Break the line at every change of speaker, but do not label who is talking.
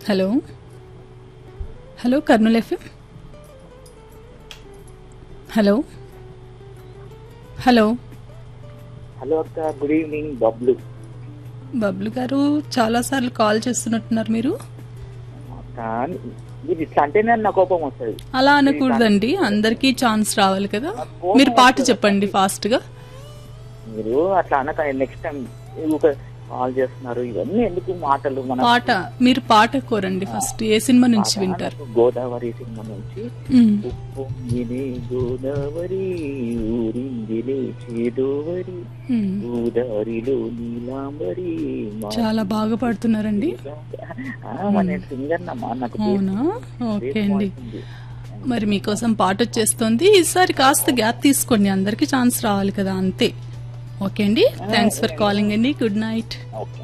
Hello hello Kurnool FM hello hello
hello అక్క good evening Bablu
Bablu గారు చాలా సార్లు కాల్ చేస్తున్నట్టున్నారు మీరు
అక్క మీరు ఇట్లా అంటేనే నా కోపం వస్తుంది
అలా అనకూడదండి అందరికీ ఛాన్స్ రావాలి కదా మీరు పాట చెప్పండి ఫాస్ట్ గా
మీరు అట్లా అనక నెక్స్ట్ టైం ఒక కాల్ చేస్తున్నారు ఇవన్నీ ఎందుకు మాటలు మన
పాట మీరు పాట కోరండి ఫస్ట్ ఏ సినిమా నుంచి వింటారు
గోదావరి సినిమా నుంచి
మ్,
ఉప్పొంగినే గోదావరి ఊరిందిలే చేదోవరి
మ్.
గోదావరిలో నీలాంబరి మా-
చాలా బాగా పాడుతున్నారండి
ఆ, మరి నేను సింగర్ నమ్మా నాకు
అవునా ఓకే అండి
ఉంది.
మరి మీకోసం పాట వచ్చేస్తుంది ఈసారి కాస్త గ్యాప్ తీసుకోండి అందరికీ ఛాన్స్ రావాలి కదా అంతే ఓకే అండి థ్యాంక్స్ ఫర్ కాలింగ్ అండి గుడ్ నైట్
ఓకే